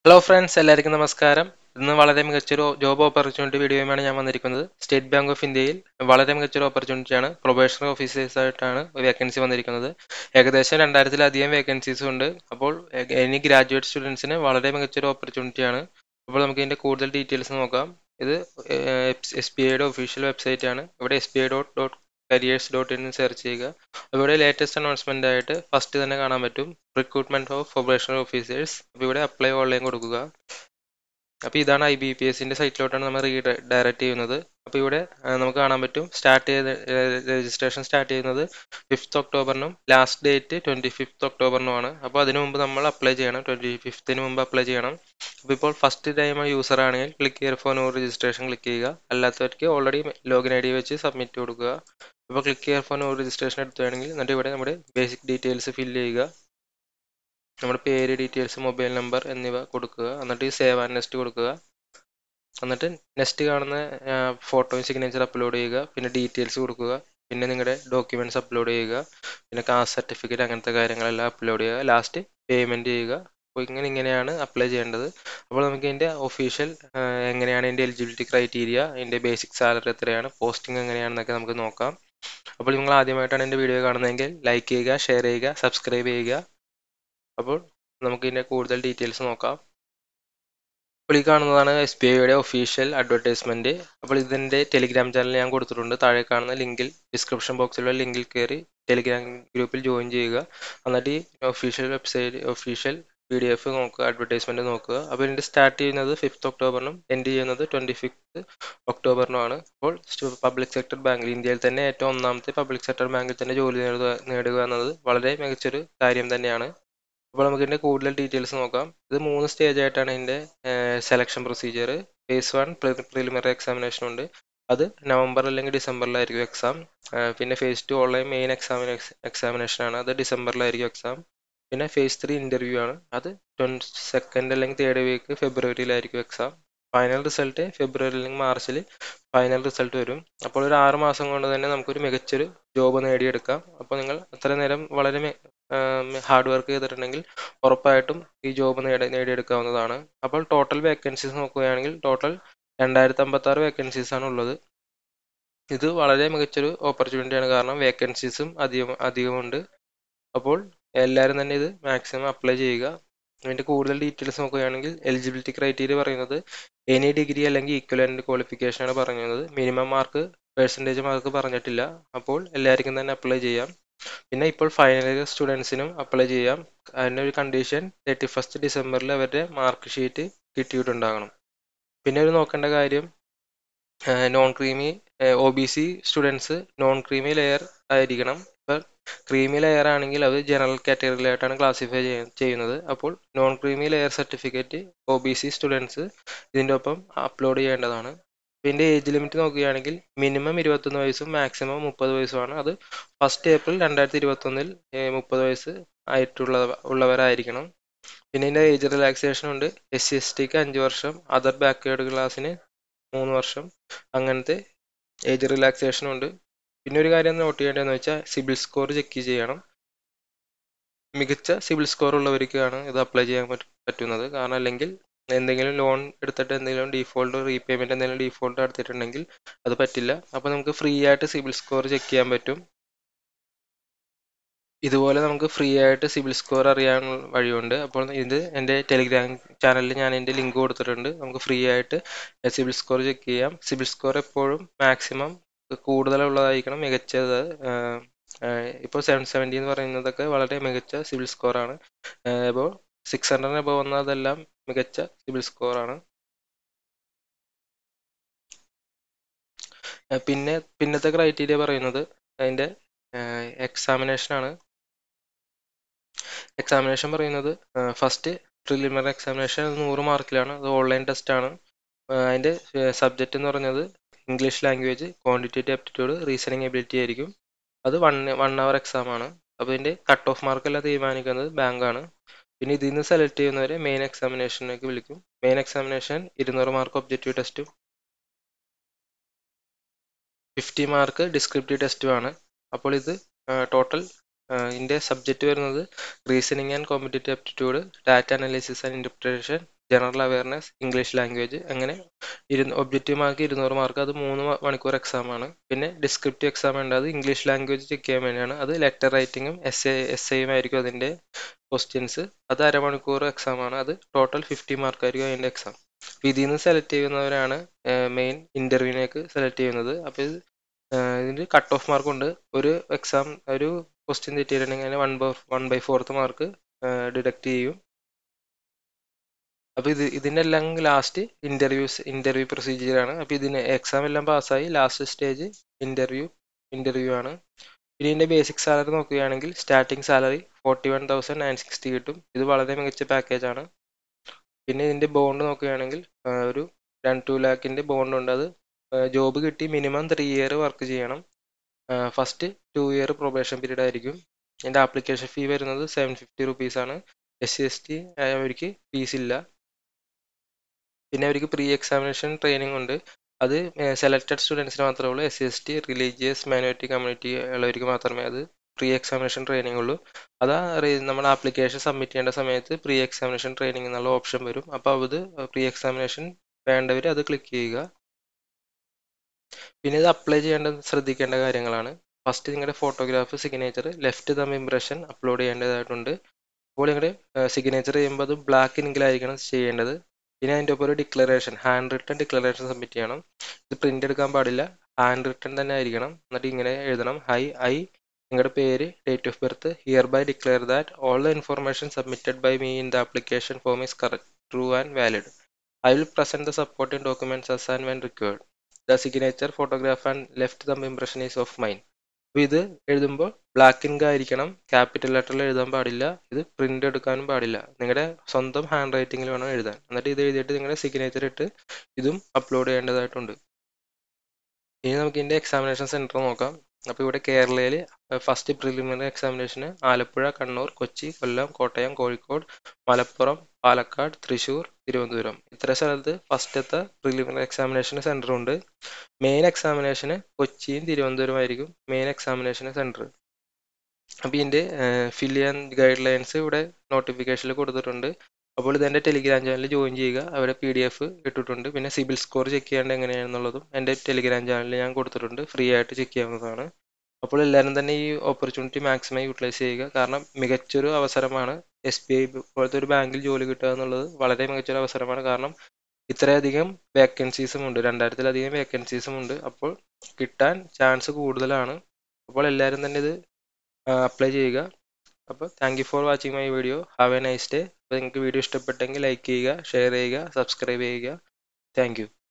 hello friends എല്ലാവർക്കും നമസ്കാരം ഇന്ന് വളരെ മികച്ചൊരു ജോബ് ഓപ്പർച്യൂണിറ്റി വീഡിയോയുമാണ് ഞാൻ വന്നിരിക്കുന്നത് സ്റ്റേറ്റ് ബാങ്ക് ഓഫ് ഇന്ത്യയിൽ വളരെ മികച്ചൊരു ഓപ്പർച്യൂണിറ്റിയാണ് പ്രൊബേഷണൽ ഓഫീസേഴ്സ് ആയിട്ടാണ് വേക്കൻസി വന്നിരിക്കുന്നത് ഏകദേശം രണ്ടായിരത്തിലധികം വേക്കൻസീസും ഉണ്ട് അപ്പോൾ ഇനി ഗ്രാജുവേറ്റ് സ്റ്റുഡൻസിന് വളരെ മികച്ചൊരു ഓപ്പർച്യൂണിറ്റിയാണ് അപ്പോൾ നമുക്ക് ഇതിൻ്റെ കൂടുതൽ ഡീറ്റെയിൽസ് നോക്കാം ഇത് എസ് ബി ഐയുടെ ഒഫീഷ്യൽ വെബ്സൈറ്റ് ആണ് ഇവിടെ S B I dot dot careers dot in search ചെയ്യുക ഇവിടെ ലേറ്റസ്റ്റ് അനൗൺസ്മെന്റ് ആയിട്ട് ഫസ്റ്റ് തന്നെ കാണാൻ പറ്റും റിക്രൂട്ട്മെന്റ് ഓഫ് പ്രൊബേഷണൽ ഓഫീസേഴ്സ് അപ്പോൾ ഇവിടെ അപ്ലൈ ഓൺലൈൻ കൊടുക്കുക അപ്പോൾ ഇതാണ് ഐ ബി പി എസിന്റെ സൈറ്റിലോട്ടാണ് നമ്മൾ റീ ഡയറക്റ്റ് ചെയ്യുന്നത് അപ്പോൾ ഇവിടെ നമുക്ക് കാണാൻ പറ്റും സ്റ്റാർട്ട് ചെയ്ത് രജിസ്ട്രേഷൻ സ്റ്റാർട്ട് ചെയ്യുന്നത് ഫിഫ്ത്ത് ഒക്ടോബറിനും ലാസ്റ്റ് ഡേറ്റ് ട്വന്റി ഫിഫ്ത്ത് ഒക്ടോബറിനുമാണ് അപ്പോൾ അതിനു മുമ്പ് നമ്മൾ അപ്ലൈ ചെയ്യണം ട്വന്റി ഫിഫ്ത്തിന് മുമ്പ് അപ്ലൈ ചെയ്യണം അപ്പോൾ ഇപ്പോൾ ഫസ്റ്റ് ടൈം യൂസർ ആണെങ്കിൽ click here for new registration click ചെയ്യുക അല്ലാത്തവർക്ക് ഓൾറെഡി ലോഗിൻ ഐ ഡി വെച്ച് സബ്മിറ്റ് കൊടുക്കുക അപ്പോൾ click here for new registration എടുത്തുകയാണെങ്കിൽ എന്നിട്ട് ഇവിടെ നമ്മുടെ ബേസിക് ഡീറ്റെയിൽസ് ഫില്ല് ചെയ്യുക നമ്മുടെ പേര് ഡീറ്റെയിൽസ് മൊബൈൽ നമ്പർ എന്നിവ കൊടുക്കുക എന്നിട്ട് സേവ് ആൻഡ് നെക്സ്റ്റ് കൊടുക്കുക എന്നിട്ട് നെക്സ്റ്റ് കാണുന്ന ഫോട്ടോയും സിഗ്നേച്ചർ അപ്ലോഡ് ചെയ്യുക പിന്നെ ഡീറ്റെയിൽസ് കൊടുക്കുക പിന്നെ നിങ്ങളുടെ ഡോക്യുമെന്റ്സ് അപ്ലോഡ് ചെയ്യുക പിന്നെ കാസ്റ്റ് സർട്ടിഫിക്കറ്റ് അങ്ങനത്തെ കാര്യങ്ങളെല്ലാം അപ്ലോഡ് ചെയ്യുക ലാസ്റ്റ് പേയ്മെന്റ് ചെയ്യുക അപ്പോൾ ഇങ്ങനെ ഇങ്ങനെയാണ് അപ്ലൈ ചെയ്യേണ്ടത് അപ്പോൾ നമുക്ക് ഇതിൻ്റെ ഒഫീഷ്യൽ എങ്ങനെയാണ് ഇതിൻ്റെ എലിജിബിലിറ്റി ക്രൈറ്റീരിയ ഇതിൻ്റെ ബേസിക് സാലറി എത്രയാണ് പോസ്റ്റിംഗ് എങ്ങനെയാണെന്നൊക്കെ നമുക്ക് നോക്കാം അപ്പോൾ നിങ്ങൾ ആദ്യമായിട്ടാണ് എൻ്റെ വീഡിയോ കാണുന്നതെങ്കിൽ ലൈക്ക് ചെയ്യുക ഷെയർ ചെയ്യുക സബ്സ്ക്രൈബ് ചെയ്യുക അപ്പോൾ നമുക്ക് ഇതിൻ്റെ കൂടുതൽ ഡീറ്റെയിൽസ് നോക്കാം അപ്പോൾ ഈ കാണുന്നതാണ് എസ് ബി ഐയുടെ ഒഫീഷ്യൽ അഡ്വർടൈസ്മെന്റ് അപ്പോൾ ഇതിൻ്റെ ടെലിഗ്രാം ചാനൽ ഞാൻ കൊടുത്തിട്ടുണ്ട് താഴെ കാണുന്ന ലിങ്കിൽ ഡിസ്ക്രിപ്ഷൻ ബോക്സിലുള്ള ലിങ്കിൽ കയറി ടെലിഗ്രാം ഗ്രൂപ്പിൽ ജോയിൻ ചെയ്യുക എന്നിട്ട് ഈ official website official P D F നോക്കുക അഡ്വർടൈസ്മെന്റ് നോക്കുക അപ്പോൾ ഇതിൻ്റെ സ്റ്റാർട്ട് ചെയ്യുന്നത് ഫിഫ്ത്ത് ഒക്ടോബറിനും എൻഡ് ചെയ്യുന്നത് ട്വൻറ്റി ഫിഫ്ത്ത് ഒക്ടോബറിനുമാണ് അപ്പോൾ പബ്ലിക് സെക്ടർ ബാങ്കിൽ ഇന്ത്യയിൽ തന്നെ ഏറ്റവും ഒന്നാമത്തെ പബ്ലിക് സെക്ടർ ബാങ്കിൽ തന്നെ ജോലി നേടുക നേടുക എന്നത് വളരെ മികച്ചൊരു കാര്യം തന്നെയാണ് അപ്പോൾ നമുക്ക് ഇതിൻ്റെ കൂടുതൽ ഡീറ്റെയിൽസ് നോക്കാം ഇത് മൂന്ന് സ്റ്റേജ് ആയിട്ടാണ് ഇതിൻ്റെ selection procedure phase one preliminary examination ഉണ്ട് അത് നവംബർ അല്ലെങ്കിൽ ഡിസംബറിലായിരിക്കും എക്സാം പിന്നെ ഫേസ് ടു ഓൺലൈൻ മെയിൻ എക്സാമിന എക്സാമിനേഷൻ ആണ് അത് ഡിസംബറിലായിരിക്കും എക്സാം പിന്നെ ഫേസ് ത്രീ ഇൻ്റർവ്യൂ ആണ് അത് ട്വൻറ്റി സെക്കൻഡ് അല്ലെങ്കിൽ തേർഡ് വീക്ക് ഫെബ്രുവരിയിലായിരിക്കും എക്സാം ഫൈനൽ റിസൾട്ട് ഫെബ്രുവരി അല്ലെങ്കിൽ മാർച്ചിൽ ഫൈനൽ റിസൾട്ട് വരും അപ്പോൾ ഒരു ആറ് മാസം കൊണ്ട് തന്നെ നമുക്കൊരു മികച്ചൊരു ജോബ് നേടിയെടുക്കാം അപ്പോൾ നിങ്ങൾ അത്ര നേരം വളരെ ഹാർഡ് വർക്ക് ചെയ്തിട്ടുണ്ടെങ്കിൽ ഉറപ്പായിട്ടും ഈ ജോബ് നേടി നേടിയെടുക്കാവുന്നതാണ് അപ്പോൾ ടോട്ടൽ വേക്കൻസീസ് നോക്കുകയാണെങ്കിൽ ടോട്ടൽ രണ്ടായിരത്തി അമ്പത്തി ആറ് വേക്കൻസീസ് ആണ് ഉള്ളത് ഇത് വളരെ മികച്ചൊരു ഓപ്പർച്യൂണിറ്റിയാണ് കാരണം വേക്കൻസീസും അധികം അധികമുണ്ട് അപ്പോൾ എല്ലാവരും തന്നെ ഇത് മാക്സിമം അപ്ലൈ ചെയ്യുക അതിൻ്റെ കൂടുതൽ ഡീറ്റെയിൽസ് നോക്കുകയാണെങ്കിൽ എലിജിബിലിറ്റി ക്രൈറ്റീരിയ പറയുന്നത് എനി ഡിഗ്രി അല്ലെങ്കിൽ ഈക്വലൻ്റ് ക്വാളിഫിക്കേഷൻ ആണ് പറയുന്നത് മിനിമം മാർക്ക് പെർസെൻറ്റേജ് മാർക്ക് പറഞ്ഞിട്ടില്ല അപ്പോൾ എല്ലാവർക്കും തന്നെ അപ്ലൈ ചെയ്യാം പിന്നെ ഇപ്പോൾ ഫൈനൽ ഇയർ സ്റ്റുഡൻസിനും അപ്ലൈ ചെയ്യാം അതിൻ്റെ ഒരു കണ്ടീഷൻ തേർട്ടി ഫസ്റ്റ് ഡിസംബറിൽ അവരുടെ മാർക്ക് ഷീറ്റ് കിട്ടിയിട്ടുണ്ടാകണം പിന്നെ ഒരു നോക്കേണ്ട കാര്യം non creamy O B C students non creamy layer ആയിരിക്കണം ഇപ്പം ക്രീമി ലെയർ ആണെങ്കിൽ അത് ജനറൽ കാറ്റഗറിയിലായിട്ടാണ് ക്ലാസിഫൈ ചെയ്യുന്നത് അപ്പോൾ non creamy layer certificate O B C students ഇതിൻ്റെ ഒപ്പം അപ്ലോഡ് ചെയ്യേണ്ടതാണ് ഇതിൻ്റെ ഏജ് ലിമിറ്റ് നോക്കുകയാണെങ്കിൽ മിനിമം ഇരുപത്തൊന്ന് വയസ്സും മാക്സിമം മുപ്പത് വയസ്സുമാണ് അത് ഫസ്റ്റ് ഏപ്രിൽ രണ്ടായിരത്തി ഇരുപത്തൊന്നിൽ മുപ്പത് വയസ്സ് ആയിട്ടുള്ള ഉള്ളവരായിരിക്കണം പിന്നെ ഇതിൻ്റെ ഏജ് റിലാക്സേഷൻ ഉണ്ട് എസ് സി എസ് ടിക്ക് അഞ്ച് വർഷം അതർ ബാക്ക്വേർഡ് ക്ലാസ്സിന് മൂന്ന് വർഷം അങ്ങനത്തെ ഏജ് റിലാക്സേഷൻ ഉണ്ട് പിന്നെ ഒരു കാര്യം നോട്ട് ചെയ്യേണ്ടതെന്ന് വെച്ചാൽ സിബിൽ സ്കോർ ചെക്ക് ചെയ്യണം മികച്ച സിബിൽ സ്കോർ ഉള്ളവർക്കാണ് ഇത് അപ്ലൈ ചെയ്യാൻ പറ്റുന്നത് കാരണം അല്ലെങ്കിൽ എന്തെങ്കിലും ലോൺ എടുത്തിട്ട് എന്തെങ്കിലും ഡീഫോൾട്ട് റീപേയ്മെന്റ് എന്തെങ്കിലും ഡീഫോൾട്ട് നടത്തിയിട്ടുണ്ടെങ്കിൽ അത് പറ്റില്ല അപ്പോൾ നമുക്ക് ഫ്രീ ആയിട്ട് സിബിൽ സ്കോർ ചെക്ക് ചെയ്യാൻ പറ്റും ഇതുപോലെ നമുക്ക് ഫ്രീ ആയിട്ട് സിബിൽ സ്കോർ അറിയാൻ വഴിയുണ്ട് അപ്പോൾ ഇത് എൻ്റെ ടെലിഗ്രാം ചാനലിൽ ഞാൻ എൻ്റെ ലിങ്ക് കൊടുത്തിട്ടുണ്ട് നമുക്ക് ഫ്രീ ആയിട്ട് സിബിൽ സ്കോർ ചെക്ക് ചെയ്യാം സിബിൽ സ്കോർ എപ്പോഴും മാക്സിമം കൂടുതലുള്ളതായിരിക്കണം മികച്ചത് ഇപ്പോൾ സെവൻ സെവൻറ്റി എന്ന് പറയുന്നതൊക്കെ വളരെ മികച്ച സിബിൽ സ്കോറാണ് അപ്പോൾ സിക്സ് ഹൺഡ്രഡിന് എബോ വന്നതെല്ലാം മികച്ച സിബിൽ സ്കോറാണ് പിന്നെ പിന്നത്തെ ക്രൈറ്റീരിയ പറയുന്നത് അതിൻ്റെ എക്സാമിനേഷൻ ആണ് എക്സാമിനേഷൻ പറയുന്നത് ഫസ്റ്റ് പ്രിലിമിനറി എക്സാമിനേഷൻ നൂറ് മാർക്കിലാണ് അത് ഓൺലൈൻ ടെസ്റ്റ് ആണ് അതിൻ്റെ സബ്ജക്റ്റ് എന്ന് പറഞ്ഞത് English language quantitative aptitude reasoning ability ആയിരിക്കും അത് വൺ വൺ അവർ എക്സാം ആണ് അപ്പോൾ ഇതിൻ്റെ കട്ട് ഓഫ് മാർക്കെല്ലാം തീരുമാനിക്കുന്നത് ബാങ്കാണ് പിന്നെ ഇതിൽ നിന്ന് സെലക്ട് ചെയ്യുന്നവരെ മെയിൻ എക്സാമിനേഷനിലേക്ക് വിളിക്കും മെയിൻ എക്സാമിനേഷൻ ഇരുന്നൂറ് മാർക്ക് ഒബ്ജക്റ്റീവ് ടെസ്റ്റും ഫിഫ്റ്റി മാർക്ക് ഡിസ്ക്രിപ്റ്റീവ് ടെസ്റ്റും ആണ് അപ്പോൾ ഇത് ടോട്ടൽ ഇതിൻ്റെ സബ്ജക്റ്റ് വരുന്നത് reasoning and computer aptitude data analysis and interpretation general awareness English language അങ്ങനെ ഇരുന്ന് ഒബ്ജക്റ്റീവ് മാർക്ക് ഇരുന്നൂറ് മാർക്ക് അത് മൂന്ന് മണിക്കൂർ എക്സാമാണ് പിന്നെ ഡിസ്ക്രിപ്റ്റീവ് എക്സാം ഉണ്ട് അത് ഇംഗ്ലീഷ് ലാംഗ്വേജ് ചെക്ക് ചെയ്യാൻ വേണ്ടിയാണ് അത് ലെറ്റർ റൈറ്റിങ്ങും എസ് എ എസ് ഐയും ആയിരിക്കും അതിൻ്റെ ക്വസ്റ്റ്യൻസ് അത് അരമണിക്കൂർ എക്സാമാണ് അത് ടോട്ടൽ ഫിഫ്റ്റി മാർക്ക് ആയിരിക്കും അതിൻ്റെ എക്സാം അപ്പോൾ ഇതിൽ നിന്ന് സെലക്ട് ചെയ്യുന്നവരാണ് മെയിൻ ഇൻ്റർവ്യൂവിനേക്ക് സെലക്ട് ചെയ്യുന്നത് അപ്പോൾ ഇത് ഇതിന് കട്ട് ഓഫ് മാർക്ക് ഉണ്ട് ഒരു എക്സാം ഒരു ക്വസ്റ്റ്യൻ തെറ്റിയിട്ടുണ്ടെങ്കിൽ one by one by fourth mark deduct ചെയ്യും അപ്പോൾ ഇത് ഇതിൻ്റെ എല്ലാം ലാസ്റ്റ് ഇൻ്റർവ്യൂസ് ഇൻ്റർവ്യൂ പ്രൊസീജിയറാണ് അപ്പോൾ ഇതിന് എക്സാം എല്ലാം പാസ്സായി ലാസ്റ്റ് സ്റ്റേജ് ഇൻ്റർവ്യൂ ഇൻ്റർവ്യൂ ആണ് ഇനി ഇതിൻ്റെ ബേസിക് സാലറി നോക്കുകയാണെങ്കിൽ starting salary forty one thousand nine sixty കിട്ടും ഇത് വളരെ മികച്ച പാക്കേജാണ് പിന്നെ ഇതിൻ്റെ ബോണ്ട് നോക്കുകയാണെങ്കിൽ ഒരു രണ്ട് ടു ലാക്കിൻ്റെ ബോണ്ട് ഉണ്ട് അത് ജോബ് കിട്ടി മിനിമം ത്രീ ഇയർ വർക്ക് ചെയ്യണം first two year probation period ആയിരിക്കും ഇതിൻ്റെ ആപ്ലിക്കേഷൻ ഫീ വരുന്നത് സെവൻ ഫിഫ്റ്റി റുപ്പീസാണ് എസ് സി എസ് ടി ആയവർക്ക് ഫീസ് ഇല്ല പിന്നെ അവർക്ക് പ്രീ എക്സാമിനേഷൻ ട്രെയിനിങ് ഉണ്ട് അത് സെലക്റ്റഡ് സ്റ്റുഡൻസിന് മാത്രമേ ഉള്ളൂ S C S T religious minority community ഉള്ളവർക്ക് മാത്രമേ അത് പ്രീ എക്സാമിനേഷൻ ട്രെയിനിങ് ഉള്ളൂ അത് നമ്മൾ ആപ്ലിക്കേഷൻ സബ്മിറ്റ് ചെയ്യേണ്ട സമയത്ത് പ്രീ എക്സാമിനേഷൻ ട്രെയിനിങ് എന്നുള്ള ഓപ്ഷൻ വരും അപ്പോൾ അത് പ്രീ എക്സാമിനേഷൻ വേണ്ടവർ അത് ക്ലിക്ക് ചെയ്യുക പിന്നെ ഇത് അപ്ലൈ ചെയ്യേണ്ട ശ്രദ്ധിക്കേണ്ട കാര്യങ്ങളാണ് ഫസ്റ്റ് നിങ്ങളുടെ photograph signature left thumb impression upload ചെയ്യേണ്ടതായിട്ടുണ്ട് അപ്പോൾ നിങ്ങളുടെ സിഗ്നേച്ചർ ചെയ്യുമ്പോൾ അത് ബ്ലാക്ക് ഇങ്കിലായിരിക്കണം ചെയ്യേണ്ടത് പിന്നെ അതിൻ്റെ ഒപ്പം ഒരു declaration hand written declaration submit ചെയ്യണം ഇത് പ്രിൻ്റ് എടുക്കാൻ പാടില്ല ഹാൻഡ് റിട്ടൺ തന്നെ ആയിരിക്കണം എന്നിട്ട് ഇങ്ങനെ എഴുതണം ഹൈ ഐ നിങ്ങളുടെ പേര് date of birth hereby declare that all the information submitted by me in the application form is correct true and valid I will present the supporting documents as and when required the signature photograph and left thumb impression is of mine അപ്പോൾ ഇത് എഴുതുമ്പോൾ black ink ആയിരിക്കണം capital ലെറ്ററിൽ എഴുതാൻ പാടില്ല ഇത് print എടുക്കാനും പാടില്ല നിങ്ങളുടെ സ്വന്തം ഹാൻഡ് റൈറ്റിംഗിൽ വേണം എഴുതാൻ എന്നിട്ട് ഇത് എഴുതിയിട്ട് നിങ്ങളുടെ സിഗ്നേച്ചർ ഇട്ട് ഇതും അപ്ലോഡ് ചെയ്യേണ്ടതായിട്ടുണ്ട് ഇനി നമുക്ക് ഇതിൻ്റെ എക്സാമിനേഷൻ സെൻറ്റർ നോക്കാം അപ്പോൾ ഇവിടെ കേരളയിൽ ഫസ്റ്റ് പ്രിലിമിനറി എക്സാമിനേഷന് ആലപ്പുഴ കണ്ണൂർ കൊച്ചി കൊല്ലം കോട്ടയം കോഴിക്കോട് മലപ്പുറം പാലക്കാട് തൃശ്ശൂർ തിരുവനന്തപുരം ഇത്ര സ്ഥലത്ത് ഫസ്റ്റത്തെ പ്രിലിമിനറി എക്സാമിനേഷന് സെൻറ്റർ ഉണ്ട് മെയിൻ എക്സാമിനേഷന് കൊച്ചിയും തിരുവനന്തപുരം ആയിരിക്കും മെയിൻ എക്സാമിനേഷന് സെൻറ്റർ അപ്പോൾ ഇതിൻ്റെ ഫിൽ ചെയ്യാൻ ഗൈഡ് ലൈൻസ് ഇവിടെ നോട്ടിഫിക്കേഷനിൽ കൊടുത്തിട്ടുണ്ട് അപ്പോൾ ഇതെൻ്റെ ടെലിഗ്രാം ചാനലിൽ ജോയിൻ ചെയ്യുക അവിടെ പി ഡി എഫ് ഇട്ടിട്ടുണ്ട് പിന്നെ സിബിൽ സ്കോർ ചെക്ക് ചെയ്യേണ്ടത് എങ്ങനെയാണെന്നുള്ളതും എൻ്റെ ടെലിഗ്രാം ചാനലിൽ ഞാൻ കൊടുത്തിട്ടുണ്ട് ഫ്രീ ആയിട്ട് ചെക്ക് ചെയ്യാവുന്നതാണ് അപ്പോൾ എല്ലാവരും തന്നെ ഈ ഓപ്പർച്യൂണിറ്റി മാക്സിമം യൂട്ടിലൈസ് ചെയ്യുക കാരണം മികച്ചൊരു അവസരമാണ് എസ് ബി ഐ പോലത്തെ ഒരു ബാങ്കിൽ ജോലി കിട്ടുക എന്നുള്ളത് വളരെ മികച്ചൊരു അവസരമാണ് കാരണം ഇത്രയധികം വേക്കൻസീസും ഉണ്ട് രണ്ടായിരത്തിലധികം വേക്കൻസീസും ഉണ്ട് അപ്പോൾ കിട്ടാൻ ചാൻസ് കൂടുതലാണ് അപ്പോൾ എല്ലാവരും തന്നെ ഇത് അപ്ലൈ ചെയ്യുക അപ്പോൾ thank you for watching my video have a nice day അപ്പോൾ നിങ്ങൾക്ക് വീഡിയോ ഇഷ്ടപ്പെട്ടെങ്കിൽ ലൈക്ക് ചെയ്യുക ഷെയർ ചെയ്യുക സബ്സ്ക്രൈബ് ചെയ്യുക താങ്ക്